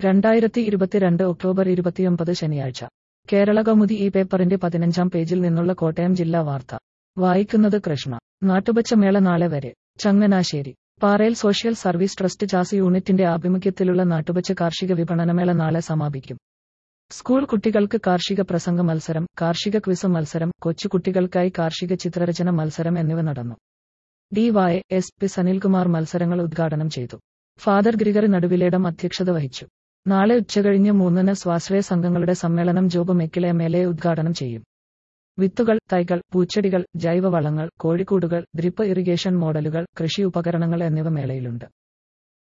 രണ്ടായിരത്തി ഇരുപത്തിരണ്ട് ഒക്ടോബർ ഇരുപത്തിയൊമ്പത് ശനിയാഴ്ച കേരള കൗമുദി ഈ പേപ്പറിന്റെ പതിനഞ്ചാം പേജിൽ നിന്നുള്ള കോട്ടയം ജില്ലാ വാർത്ത വായിക്കുന്നത് കൃഷ്ണ നാട്ടുപച്ചമേള നാളെ വരെ ചങ്ങനാശ്ശേരി പാറയിൽ സോഷ്യൽ സർവീസ് ട്രസ്റ്റ് ചാസ് യൂണിറ്റിന്റെ ആഭിമുഖ്യത്തിലുള്ള നാട്ടുപച്ച കാർഷിക വിപണനമേള നാളെ സമാപിക്കും സ്കൂൾ കുട്ടികൾക്ക് കാർഷിക പ്രസംഗ മത്സരം കാർഷിക ക്വിസ് മത്സരം കൊച്ചുകുട്ടികൾക്കായി കാർഷിക ചിത്രരചന മത്സരം എന്നിവ നടന്നു D Y S P Sanilkumar മത്സരങ്ങൾ ഉദ്ഘാടനം ചെയ്തു ഫാദർ ഗ്രിഗറി നടുവിലേടം അധ്യക്ഷത വഹിച്ചു നാളെ ഉച്ചകഴിഞ്ഞ് മൂന്നിന് സ്വാശ്രയ സംഘങ്ങളുടെ സമ്മേളനം ജോബ് മെക്കിലെ എം എൽ എ ഉദ്ഘാടനം ചെയ്യും വിത്തുകൾ തൈകൾ പൂച്ചെടികൾ ജൈവവളങ്ങൾ കോഴിക്കൂടുകൾ ഡ്രിപ്പ് ഇറിഗേഷൻ മോഡലുകൾ കൃഷി ഉപകരണങ്ങൾ എന്നിവ മേളയിലുണ്ട്